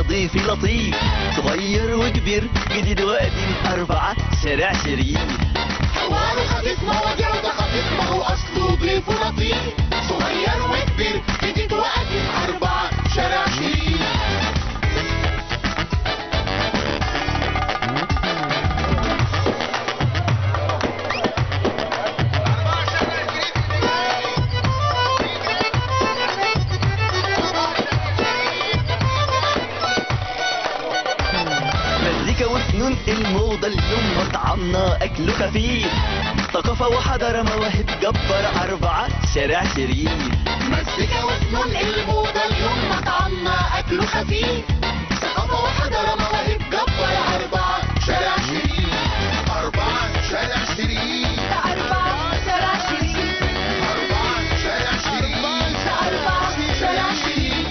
نظيف لطيف صغير وكبير جديد وقديم أربعة شارع شريف حوار خفيف مواضيع ده خفيف ما هو اصله ضيف لطيف صغير وكبير جديد وقديم اربعه شارع شريف مزيكا وفنون الموضة اليوم مطعمنا أكله خفيف ثقافة وحضارة مواهب جبار أربعة شارع شريف مزيكا وفنون الموضة اليوم مطعمنا أكله خفيف ثقافة وحضارة مواهب جبار أربعة شارع شريف أربعة شارع شريف أربعة شارع شريف أربعة شارع شريف أربعة شارع شريف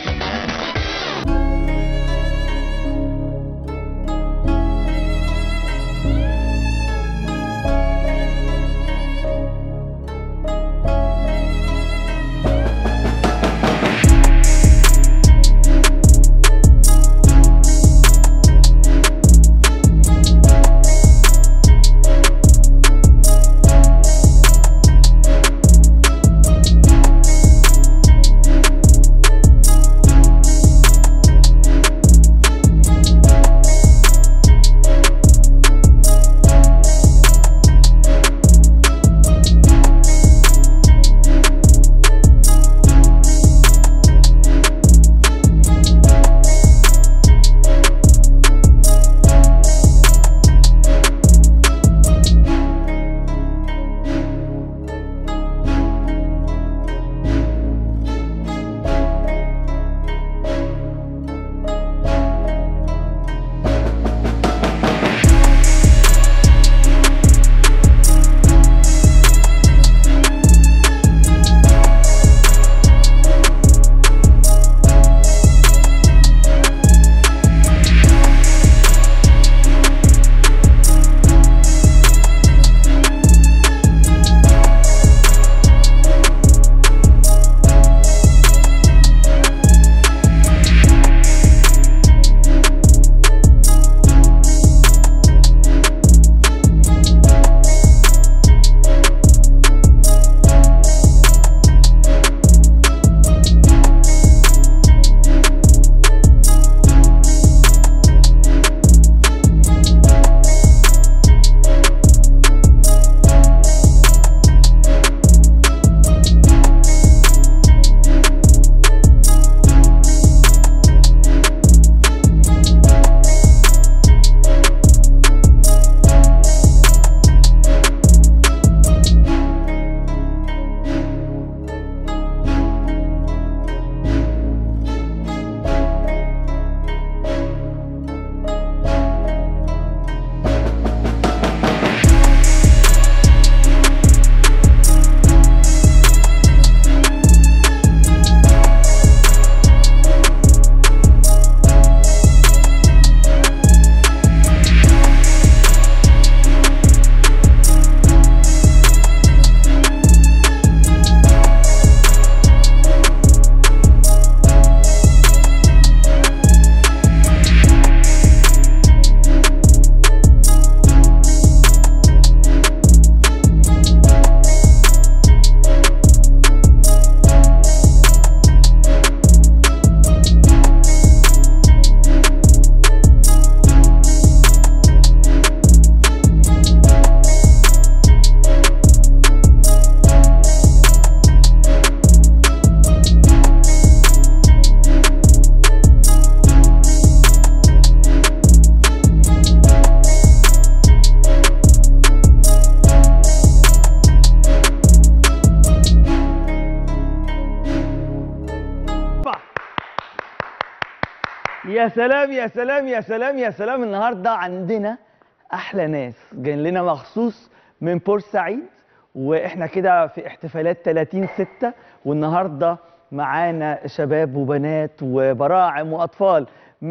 يا سلام يا سلام يا سلام يا سلام النهارده عندنا احلى ناس جايين لنا مخصوص من بورسعيد واحنا كده في احتفالات 30 6 والنهارده معانا شباب وبنات وبراعم واطفال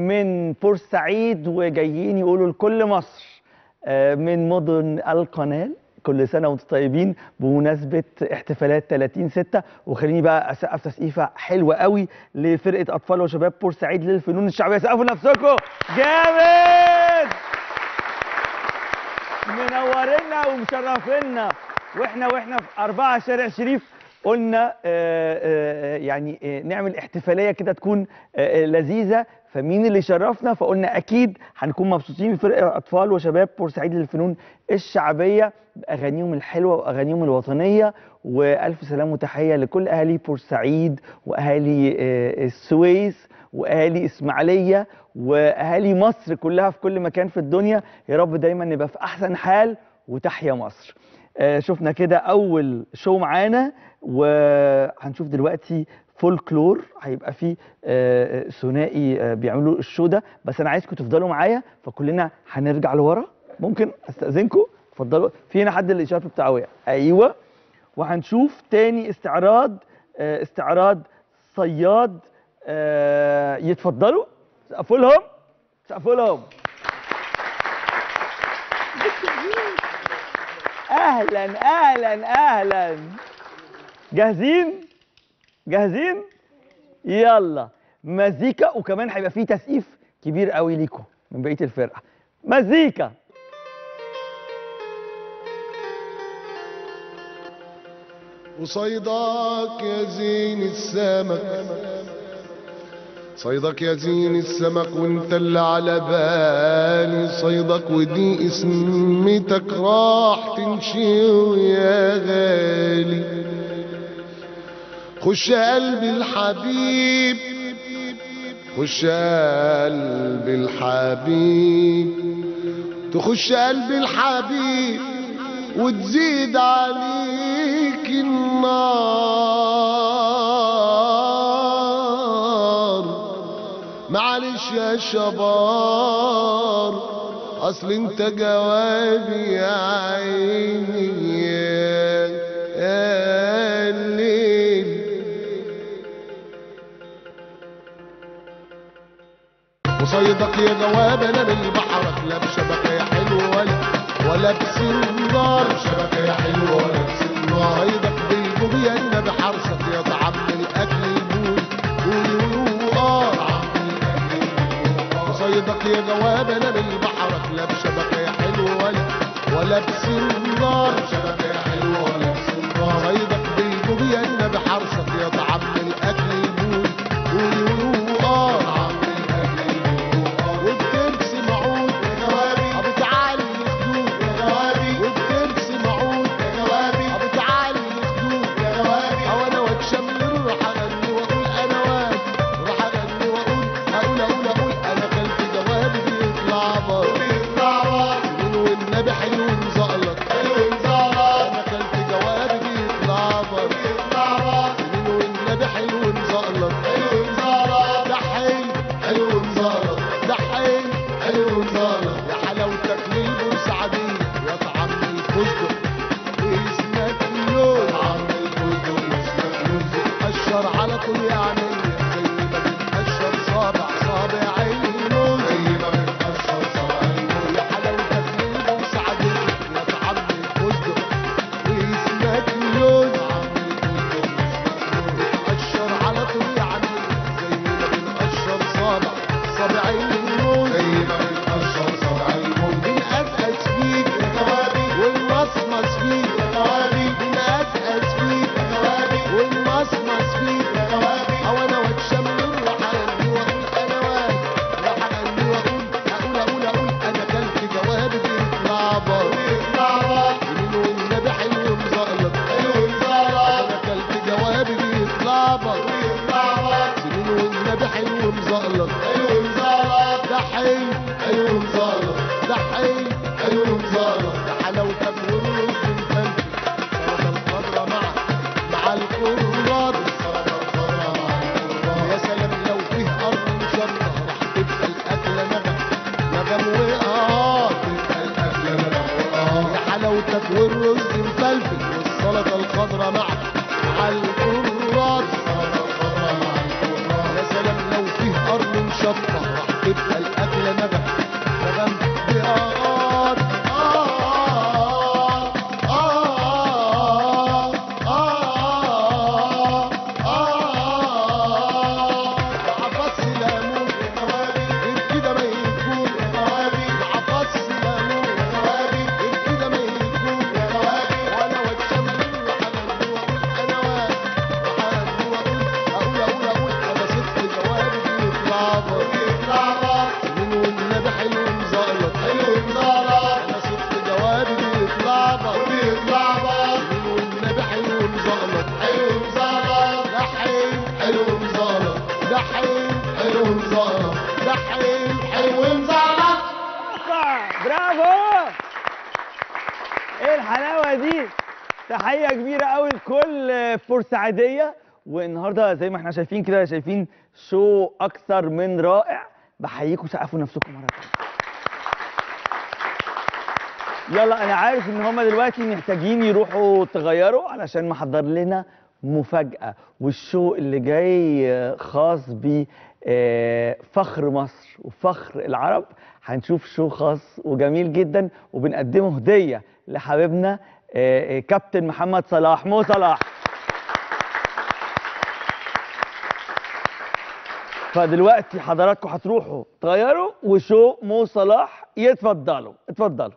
من بورسعيد وجايين يقولوا لكل مصر آه، من مدن القناه كل سنه وانتم طيبين بمناسبه احتفالات 30 6 وخليني بقى اسقف تسقيفه حلوه قوي لفرقه اطفال وشباب بورسعيد للفنون الشعبيه سقفوا لنفسكم جامد منورنا ومشرفينا واحنا واحنا في أربعة شارع شريف قلنا آه، آه، يعني آه، نعمل احتفاليه كده تكون آه، آه، لذيذه فمين اللي شرفنا فقلنا اكيد هنكون مبسوطين بفرقه اطفال وشباب بورسعيد للفنون الشعبيه باغانيهم الحلوه واغانيهم الوطنيه والف سلام وتحيه لكل اهالي بورسعيد واهالي آه، السويس واهالي اسماعيليه واهالي مصر كلها في كل مكان في الدنيا يا رب دايما نبقى في احسن حال وتحيا مصر آه، شفنا كده اول شو معانا وهنشوف دلوقتي فولكلور هيبقى فيه آه، آه، ثنائي آه، بيعملوا الشو ده بس انا عايزكم تفضلوا معايا فكلنا هنرجع لورا ممكن استاذنكم اتفضلوا في هنا حد الاشراف بتاعه وقع. ايوه وهنشوف تاني استعراض آه، استعراض صياد آه، يتفضلوا سقفوا لهم سقفوا لهم اهلا اهلا اهلا جاهزين جاهزين يلا مزيكا وكمان هيبقى فيه تسقيف كبير قوي ليكم من بقيه الفرقه مزيكا وصيدك يا زين السمك صيدك يا زين السمك وانت اللي على بالي صيدك ودي اسمتك راح تمشي يا غالي خش قلبي الحبيب خش قلبي الحبيب تخش قلبي الحبيب وتزيد عليك النار معلش يا شبار اصل انت جوابي يا عيني يا يا الليل وصيدك يا جواب انا من بحرك لا بشبكه يا حلو ولا ولا بسنار شبكه يا حلو ولا بسنار صيدك بيجوب يا انا بحرصك يا طعم الاكل يبول قولوا اه طعم الاكل يبول وصيدك يا جواب انا من بحرك لا بشبكه يا حلو ولا ولا بسنار شبكه يا حلو ولا بسنار صيدك بيجوب يا انا بحرصك يا طعم الاكل يبول قولوا اه طعم الاكل يبول وبترسم عود يا جوابي ابو تعالي الخدود يا جوابي وبترسم عود يا جوابي ابو تعالي الخدود يا جوابي او انا واتشمر راح اغني واقول انا واد راح اغني واقول اقول اقول اقول انا كلت جوابي بيطلع بار بيطلع بار والنبي حلو مزقلط حلو مزقلط انا كلت جوابي بيطلع بار بيطلع بار والنبي حلو مزقلط حلو مزقلط ده حلو حلو مزقلط ده حلو حلو مزقلط يا حلاوتك للبورسعيدية يا طعم الفستق اسمك اللون طعم الفستق اسمك اللون قشر على طول يا عينيا زي ما بتقشر صابع صابعين اللون زي ما بتقشر صابعين يا حلاوتك للبورسعيدية يا طعم الفستق واسمك اللون طعم الفستق اسمك اللون قشر على طول يا عينيا زي ما بنقشر صابع صابعين اللون زي ما بنقشر صابعين اللون بنقزقز فيك يا جوابي والمصمص فيك يا جوابي بنقزقز فيك يا جوابي والمصمص فيك يا جوابي او انا واتشمر راح اغني واقول انا واد راح اغني واقول اقول اقول اقول انا كلت جوابي بيطلع بار بيطلع بار يمين والنبي حلو مزقلط حلو مزقلط انا كلت جوابي بيطلع بار بيطلع بار سنين والنبي حلو مزقلط حلو مزقلط ده حلو حلو مزقلط ده حلو حلو مزقلط ده حلاوتك والرز مفلفل سلطه الخضرا مع مع الكرات السلطه الخضرا مع الكرات يا سلام لو فيه ارض مشطه راح تبقى الاكله نغم نغم واه تبقى الاكله نغم واه يا حلاوتك والرز مفلفل والسلطه الخضرا مع مع الكرات السلطه الخضرا مع الكرات يا سلام لو فيه ارض مشطه راح تبقى الاكله نغم نغم بآه آه آه برافو ايه الحلاوه دي تحيه كبيره قوي لكل بورسعيديه والنهارده زي ما احنا شايفين كده شايفين شو اكثر من رائع بحييكم سقفوا نفسكم مره تانية يلا انا عارف ان هما دلوقتي محتاجين يروحوا تغيروا علشان محضر لنا مفاجأة والشو اللي جاي خاص ب آه، فخر مصر وفخر العرب هنشوف شو خاص وجميل جدا وبنقدمه هدية لحبيبنا آه، آه، كابتن محمد صلاح مو صلاح فدلوقتي حضراتكم هتروحوا تغيروا وشو مو صلاح يتفضلوا اتفضلوا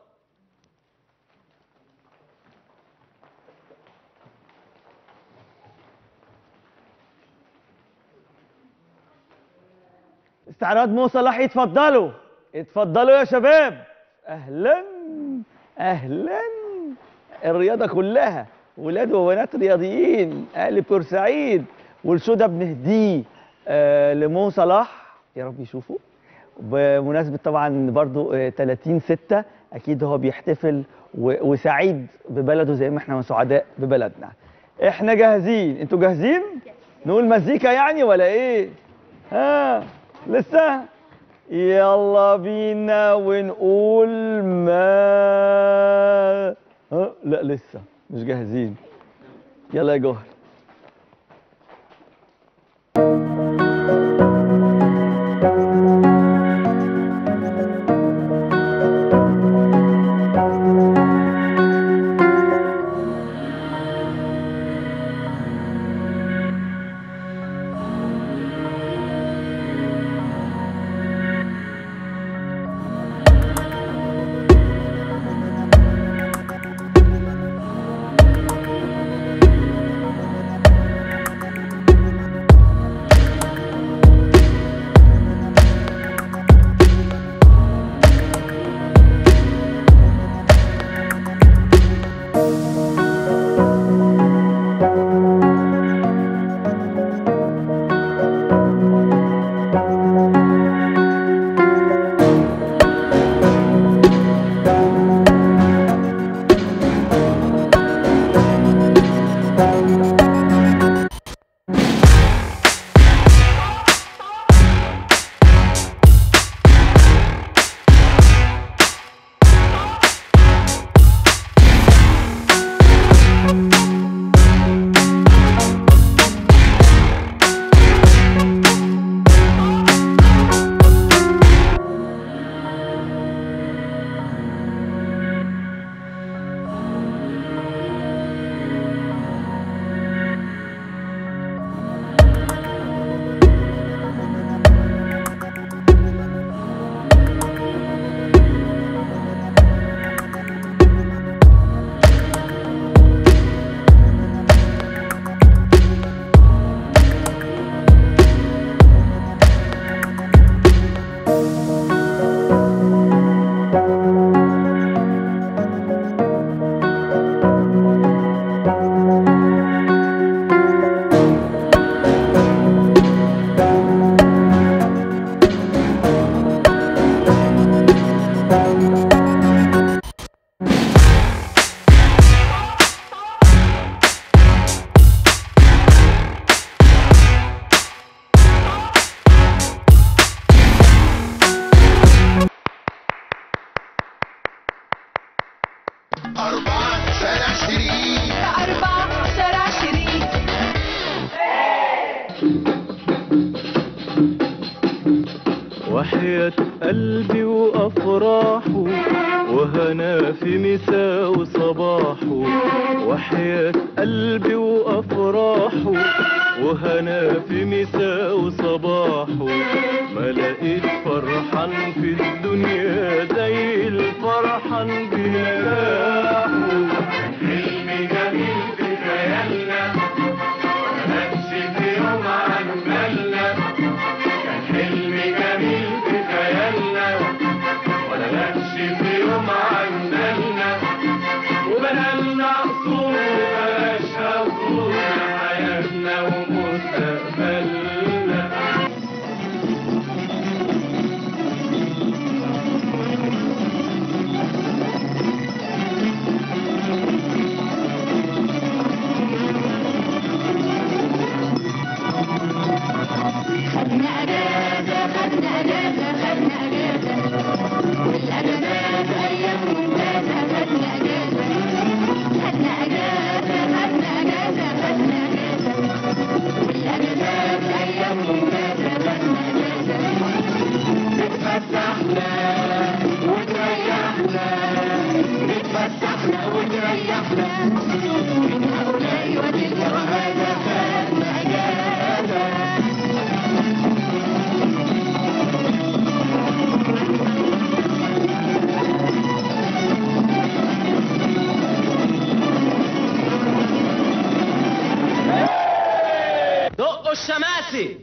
استعراض مو صلاح يتفضلوا اتفضلوا يا شباب اهلا اهلا الرياضه كلها ولاد وبنات رياضيين اهل بورسعيد والشو ده بنهديه آه لمو صلاح يا رب يشوفه بمناسبه طبعا برضو آه 30 6 اكيد هو بيحتفل و- وسعيد ببلده زي ما احنا سعداء ببلدنا احنا جاهزين انتوا جاهزين نقول مزيكا يعني ولا ايه ها لسه يلا بينا ونقول ما ها لا لسه مش جاهزين يلا يا جوهر أربعة شارع شريك أربعة شارع شريك وحياة قلبي وأفراحه وهنا في مساء وصباحه وحياة قلبي وأفراحه وهنا في مساء وصباحه ما لقيت فرحان في الدنيا زي الفرحان بنجاحه حلم جميل في خيالنا نمشي في يوم عن بالنا كان حلم جميل في خيالنا ولا نمشي في يوم عن بالنا وبنالنا قصور وبلاش قصور حياتنا ومستقبلنا دقوا الشماسي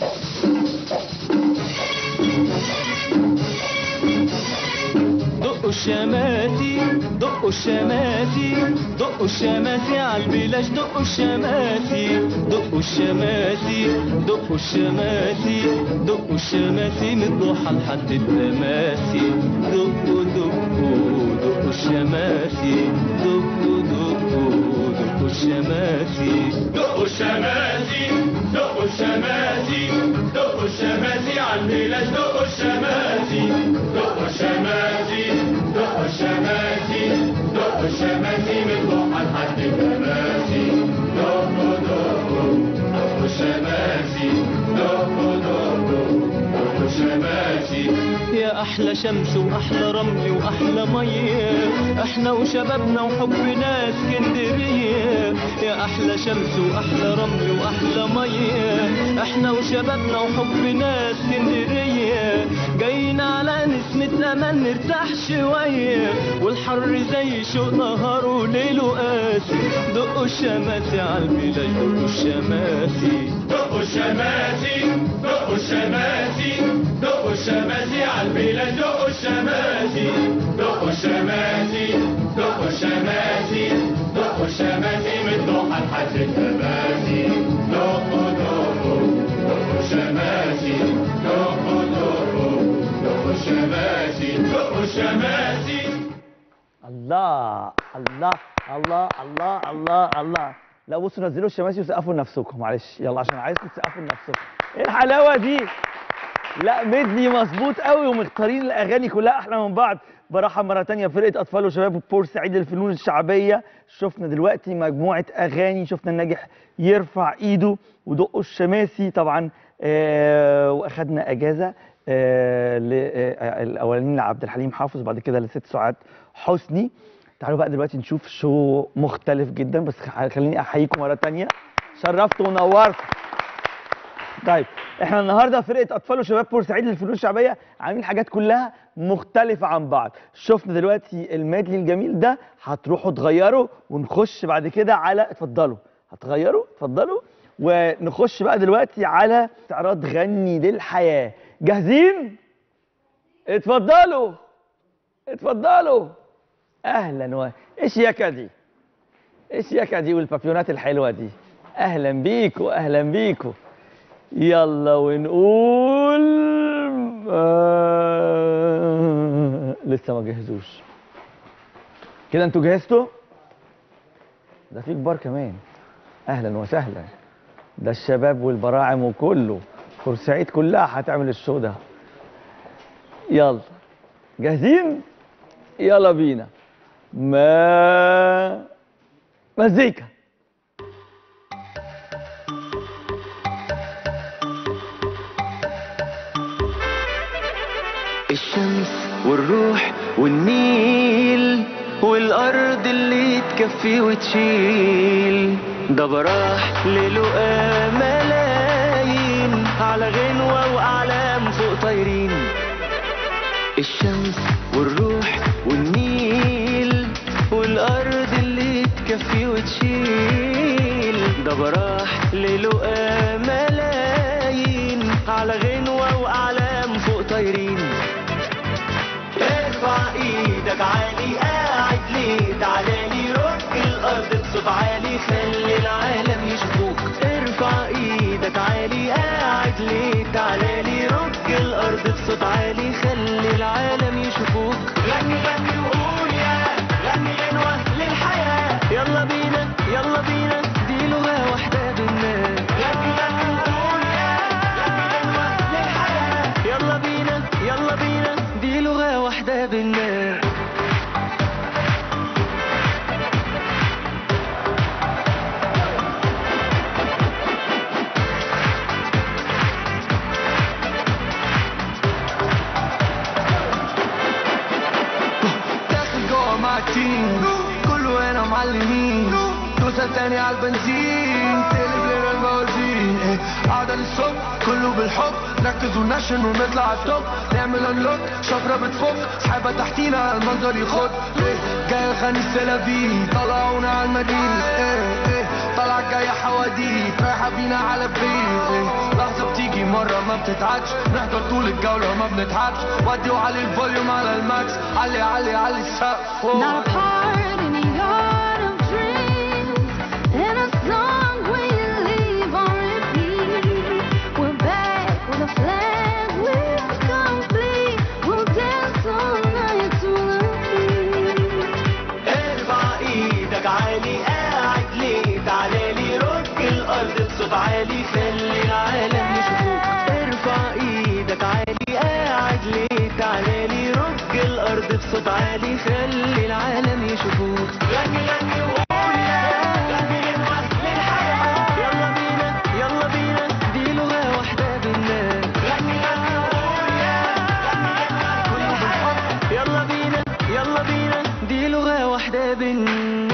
دقوا الشماسي دقوا الشماسي دقوا الشماسي عالبلاش دقوا الشماسي دقوا الشماسي دقوا الشماسي دقوا الشماسي من الضحى لحد التماسي دقوا دقوا دقوا الشماسي دقوا دقوا دقوا الشماسي دقوا الشماسي دقوا الشماسي دقوا الشماسي عالبلاش دقوا الشماسي دقوا الشماسي دقوا الشماسي دقوا الشماسي من ضحى لحد التماسي دقوا دقوا دقوا الشماسي دقوا دقوا دقوا الشماسي يا احلى شمس واحلى رمل واحلى ميه احنا وشبابنا وحبنا اسكندريه يا احلى شمس واحلى رمل واحلى ميه احنا وشبابنا وحبنا اسكندريه جايين على نسمة امل نرتاح شويه والحر زي شوق نهار وليل قاسي دقوا الشماسي عالبلاش دقوا الشماسي دقوا الشماسي دقوا الشماسي دقوا الشماسي عالبلاش دقوا الشماسي دقوا الشماسي دقوا الشماسي دقوا الشماسي من ضحى لحد التماسي دقوا دقوا دقوا الشماسي دقوا دقوا دقوا الشماسي دقوا الشماسي الله الله الله الله الله الله لا بصوا نزلوا الشماسي وسقفوا لنفسكم معلش يلا عشان عايزكم تسقفوا لنفسكم ايه الحلاوه دي لا مدني مظبوط قوي ومختارين الاغاني كلها احلى من بعض برحب مره تانية فرقه اطفال وشباب بورسعيد للفنون الشعبيه شفنا دلوقتي مجموعه اغاني شفنا الناجح يرفع ايده ودقوا الشماسي طبعا آه واخدنا اجازه آه ل- آه الاولانيين لعبد الحليم حافظ وبعد كده لست سعاد حسني تعالوا بقى دلوقتي نشوف شو مختلف جدا بس خ- خليني احييكم مره تانية شرفتوا ونورتوا طيب احنا النهارده فرقه اطفال وشباب بورسعيد للفنون الشعبيه عاملين حاجات كلها مختلفه عن بعض شفنا دلوقتي الميدلي الجميل ده هتروحوا تغيروا ونخش بعد كده على اتفضلوا هتغيروا اتفضلوا ونخش بقى دلوقتي على استعراض غني للحياه جاهزين اتفضلوا اتفضلوا اهلا و ايش ياكا دي ايش ياكا دي والبابيونات الحلوه دي اهلا بيكوا اهلا بيكوا يلا ونقول آه... لسه ما جهزوش كده انتوا جهزتوا ده في كبار كمان اهلا وسهلا ده الشباب والبراعم وكله بورسعيد كلها هتعمل الشو ده يلا جاهزين يلا بينا ما مزيكا الشمس والروح والنيل والأرض اللي تكفي وتشيل ده براح للقى ملايين على غنوة وأعلام فوق طايرين الشمس والروح والنيل والأرض اللي تكفي وتشيل ده براح للقى ملايين على غنوة وأعلام فوق طايرين ارفع ايدك عالي قاعد ليه تعالى رك الارض بصوت عالي خلي العالم يشوفوك ارفع ايدك عالي قاعد ليه تعالى رك الارض بصوت عالي خلي العالم يشوفوك غني غني وقول يا غني غنوة للحياة يلا بينا يلا بينا دي لغة واحدة بينا غني غني وقول يا غني غنوة للحياة يلا بينا يلا بينا دي لغة واحدة بينا مين كله هنا معلمين دوسة تاني على البنزين تقلب لنا الموازين ايه قعدة للصبح كله بالحب نركز ونشن ونطلع على التوب نعمل انلوك شفرة بتفك سحابة تحتينا المنظر يخد ايه جاي الغني السلافي طلعونا على المدينة ايه ايه طلع جاية حواديت رايحة بينا على بعيد ايه لحظة بتيجي مرة ما بتتعدش نحضر طول الجولة ما بنتعبش ودي وعلي الفوليوم على الماكس علي علي علي السقف فوق. Not a part in a yard of dreams, and a song when you leave on repeat. We're back with a flag with complete. We'll dance all night to the beat. ارفع ايدك عالي قاعد ليه تعالى لي رج الارض بصوت عالي خلي العالم يشوفوك ارفع ايدك عالي قاعد ليه تعالى لي رج الارض بصوت عالي خلي العالم يشوفوك غني غني وقول يا غني غنوة للحياة يلا بينا يلا بينا دي لغة واحدة بينا غني غني وقول يا غني غنوة كله بالحب يلا بينا يلا بينا دي لغة واحدة بينا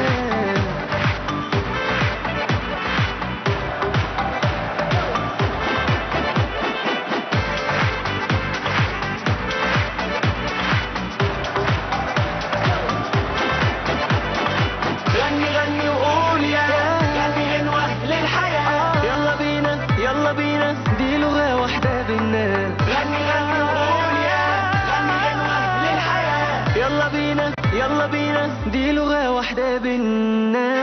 غني غني وقول يا غني غنوة للحياة يلا بينا يلا بينا دي لغة واحدة بينا غني غني وقول يا غني غنوة للحياة يلا بينا يلا بينا دي لغة واحدة بينا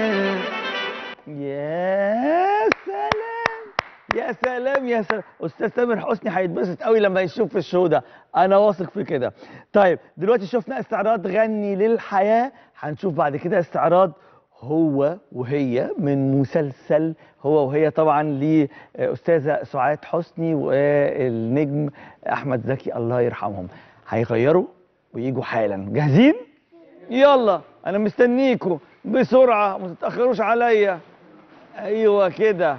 يا سلام يا سلام يا سلام استاذ تامر حسني هيتبسط قوي لما يشوف الشو ده انا واثق في كده طيب دلوقتي شفنا استعراض غني للحياه هنشوف بعد كده استعراض هو وهي من مسلسل هو وهي طبعا لاستاذه سعاد حسني والنجم احمد زكي الله يرحمهم هيغيروا ويجوا حالا جاهزين يلا انا مستنيكم بسرعه ما تتاخروش عليا ايوه كده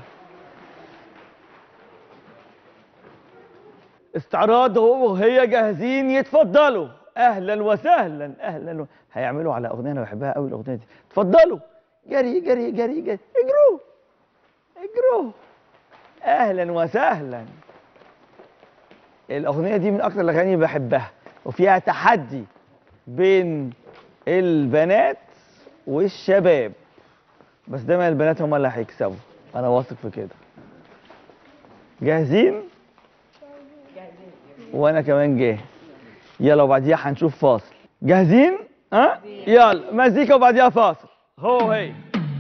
استعراض هو وهي جاهزين يتفضلوا اهلا وسهلا اهلا و... هيعملوا على اغنيه انا بحبها قوي الاغنيه دي اتفضلوا جري جري جري جري اجروا اجروا اهلا وسهلا الاغنيه دي من اكتر الاغاني اللي بحبها وفيها تحدي بين البنات والشباب بس دايما البنات هم اللي هيكسبوا انا واثق في كده جاهزين وانا كمان جاهز يلا وبعديها هنشوف فاصل جاهزين ها يلا مزيكا وبعديها فاصل هو هي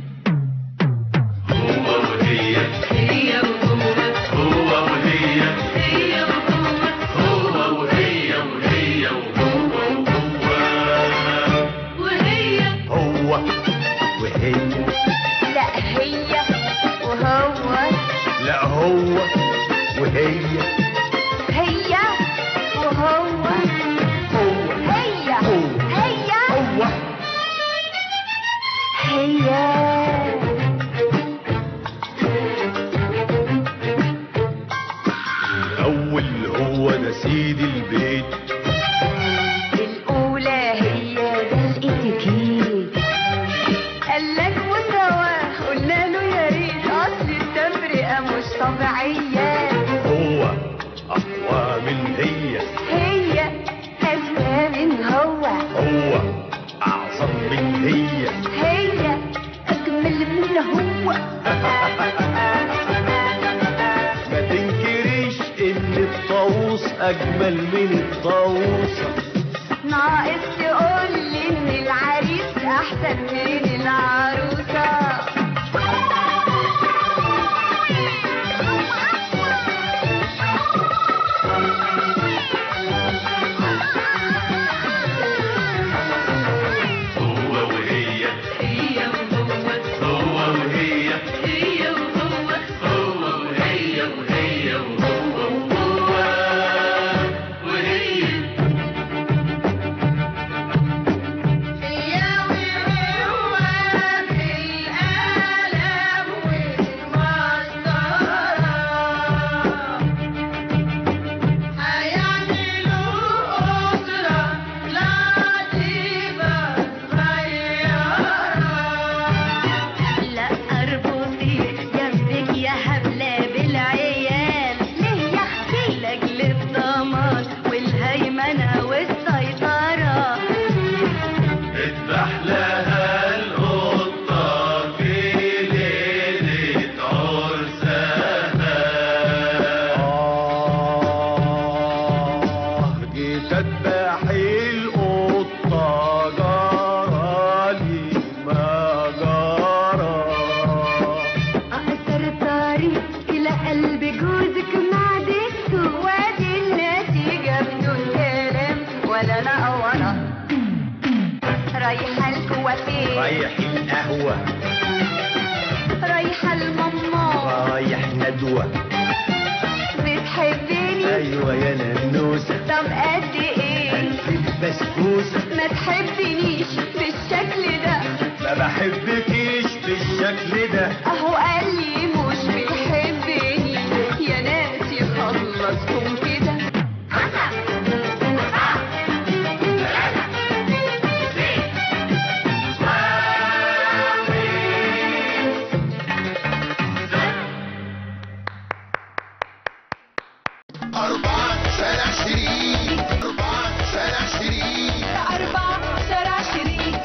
وهي هو وهي لا هي وهو لا هو وهي هي وهو هو هي هو هي هو هي الأول هو ده سيد البيت الأولى هي ده الاتيكيت قالك مساواة قلنا له يا ريت أصل التفرقة مش طبيعية هو أقوى من هي هي أذكى من هو هو أعظم من هي هي أجمل من هو ما تنكريش إن الطاووس أجمل من الطاووسة ناقص تقول لي إن العريس أحسن من العروسة هي وهو في الآخر تذبحي القطة جرالي ما جرى أقصر الطريق إلى قلب جوزك مع ديكته وادي النتيجة بدون كلام ولا نقورة رايحة الكوافير رايح القهوة رايحة الماما رايح ندوة بتحبني أيوة يا ننوسة طب قد ايه ألف بسبوسة ما تحبنيش بالشكل ده ما بحبكيش بالشكل ده اهو قال لي مش بيحبني يا ناس يخلصكم كده أربعة شارع شريك أربعة شارع شريك أربعة شارع شريك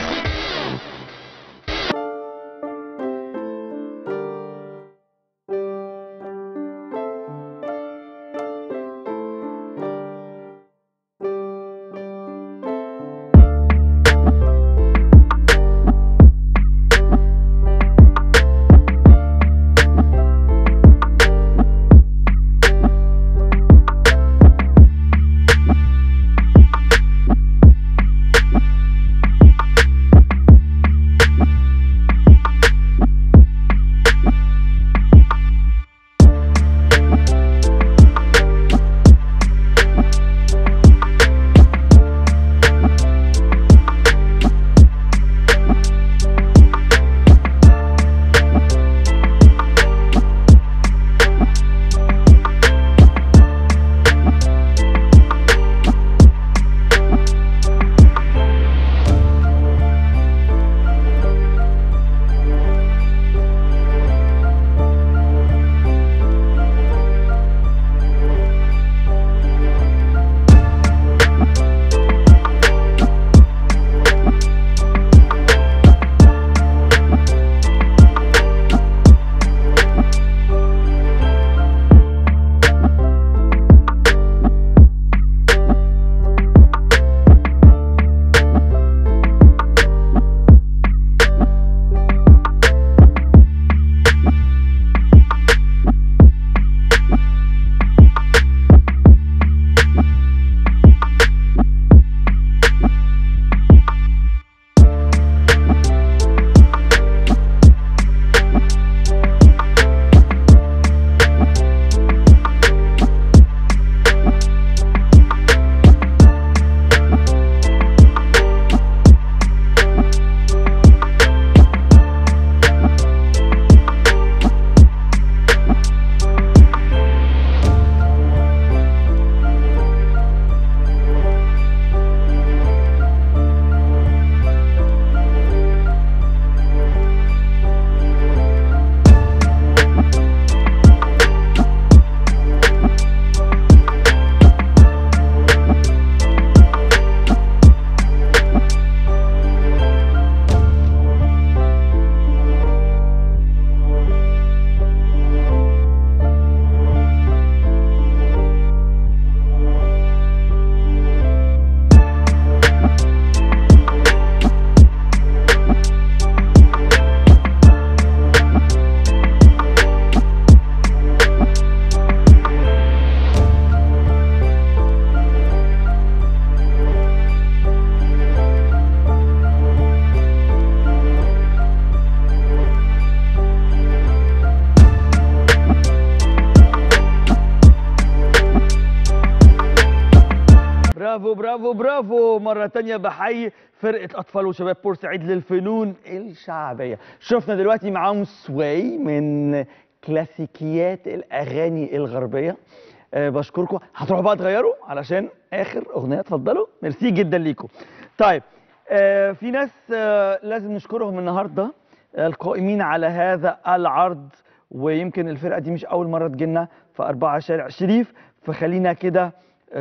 برافو برافو برافو مرة تانية بحيي فرقة أطفال وشباب بورسعيد للفنون الشعبية شفنا دلوقتي معاهم سواي من كلاسيكيات الأغاني الغربية أه بشكركم هتروحوا بقى تغيروا علشان آخر أغنية اتفضلوا ميرسي جدا ليكم طيب أه في ناس أه لازم نشكرهم النهاردة آه، القائمين على هذا العرض ويمكن الفرقة دي مش أول مرة تجينا في أربعة شارع شريف فخلينا كده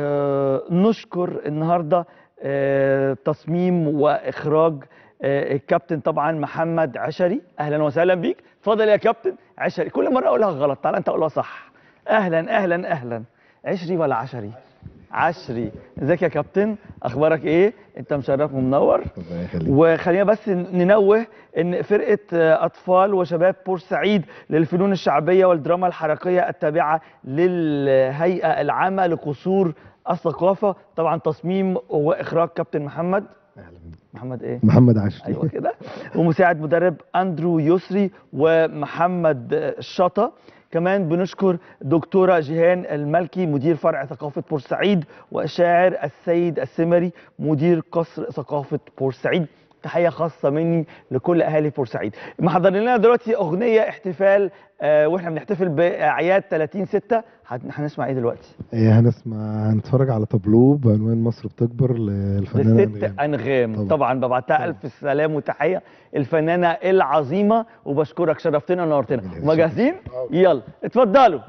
آه، نشكر النهارده آه، تصميم واخراج آه، الكابتن طبعا محمد عشري اهلا وسهلا بيك اتفضل يا كابتن عشري كل مره اقولها غلط تعالى انت قولها صح اهلا اهلا اهلا عشري ولا عشري عشري ازيك يا كابتن اخبارك ايه انت مشرف ومنور الله يخليك وخلينا بس ننوه ان فرقه اطفال وشباب بورسعيد للفنون الشعبيه والدراما الحركيه التابعه للهيئه العامه لقصور الثقافه طبعا تصميم واخراج كابتن محمد أهلا بيك. محمد ايه محمد عشري ايوه كده ومساعد مدرب اندرو يسري ومحمد الشطا كمان بنشكر دكتوره جيهان الملكي مدير فرع ثقافه بورسعيد والشاعر السيد السمري مدير قصر ثقافه بورسعيد تحيه خاصه مني لكل اهالي بورسعيد محضر لنا دلوقتي اغنيه احتفال آه واحنا بنحتفل باعياد 30 6 هنسمع ايه دلوقتي إيه هنسمع هنتفرج على تابلو بعنوان مصر بتكبر للفنانة للست أنغام. انغام طبعا, طبعاً. طبعا ببعتها طبعاً. الف سلام وتحيه الفنانه العظيمه وبشكرك شرفتنا ونورتنا ربنا هما يخليك. جاهزين آه. يلا اتفضلوا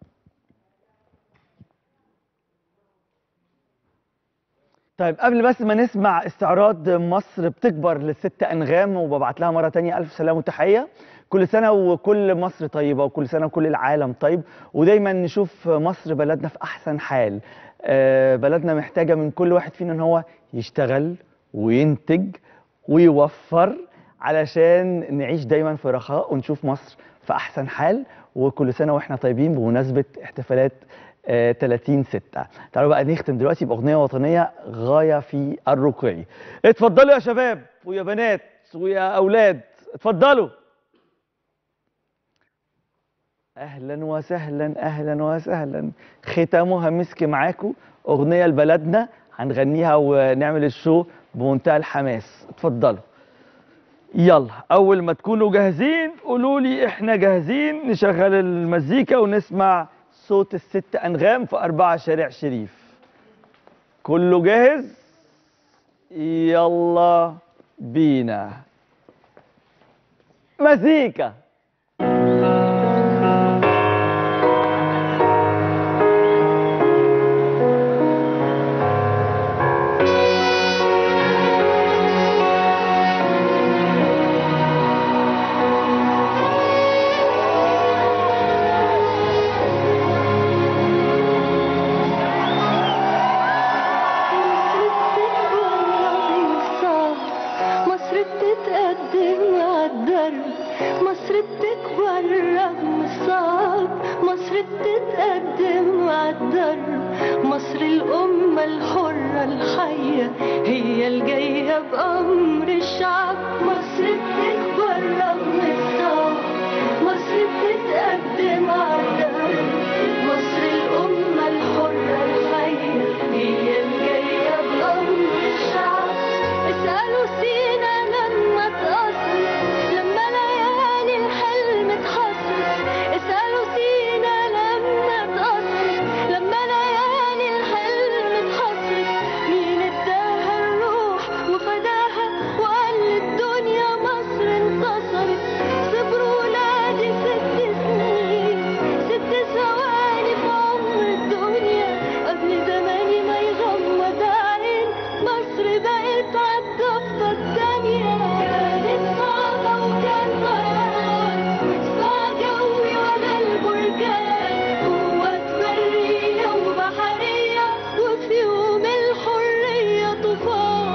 طيب قبل بس ما نسمع استعراض مصر بتكبر للست انغام وببعت لها مره تانية الف سلام وتحيه كل سنه وكل مصر طيبه وكل سنه وكل العالم طيب ودايما نشوف مصر بلدنا في احسن حال آه، بلدنا محتاجه من كل واحد فينا ان هو يشتغل وينتج ويوفر علشان نعيش دايما في رخاء ونشوف مصر في احسن حال وكل سنه واحنا طيبين بمناسبه احتفالات آه، 30 6 تعالوا بقى نختم دلوقتي باغنيه وطنيه غايه في الرقي اتفضلوا يا شباب ويا بنات ويا اولاد اتفضلوا اهلا وسهلا اهلا وسهلا ختامها مسك معاكم اغنيه لبلدنا هنغنيها ونعمل الشو بمنتهى الحماس اتفضلوا يلا اول ما تكونوا جاهزين قولوا لي احنا جاهزين نشغل المزيكا ونسمع صوت الست انغام في اربعة شارع شريف كله جاهز يلا بينا مزيكا مصر بتتقدم عالدرب مصر بتكبر رغم الصعب مصر بتتقدم عالدرب مصر الأمة الحرة الحية هي الجاية بأمر الشعب مصر بتكبر رغم الصعب مصر بتتقدم عالدرب مصر الأمة الحرة الحية هي الجاية بأمر الشعب اسألوا سينا لما تقصر لما ليالي الحلم تحصر اسألوا سينا لما تقصر لما ليالي الحلم تحصر مين اداها الروح وفداها وقال للدنيا مصر انتصرت صبروا ولادي ست سنين ست ثواني في عمر الدنيا قبل زماني ما يغمض عين مصر بقت عالضفة التانية كانت صعبة وكان طيران صاع جوي ولا البركان قوات برية وبحرية وفي يوم الحرية طوفان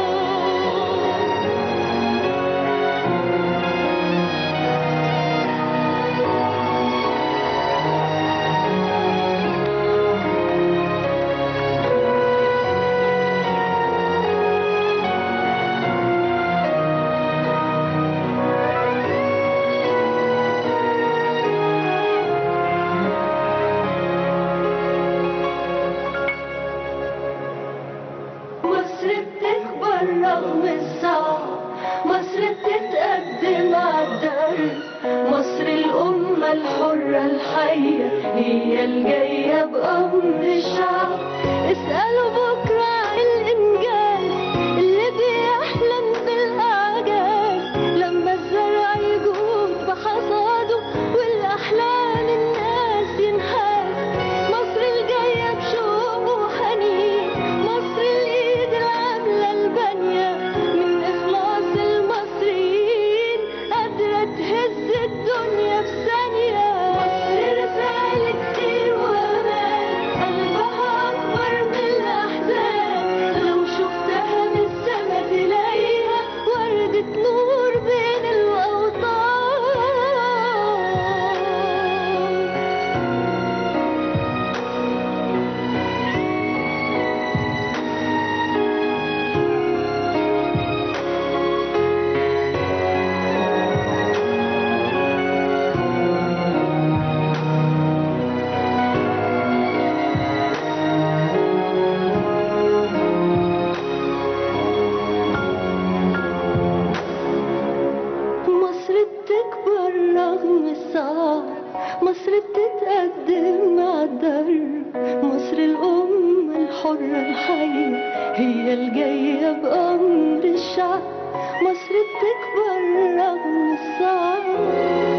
مصر بتكبر رغم الصعب مصر بتتقدم عالدرب مصر الأمة الحرة الحية هي الجاية بأمر الشعب اسألوا بكرة عن الإنجاز اللي بيحلم في الأعجاز لما الزرع يجود بحصاده والأحلام الناس ينحاز مصر الجاية بشوق وحنين مصر الإيد العاملة البانية من إخلاص المصريين قادرة تهز الدنيا في ثانية مصر رسالة خير وأمان قلبها أكبر الحية هي الجاية بأمر الشعب مصر بتكبر رغم الصعب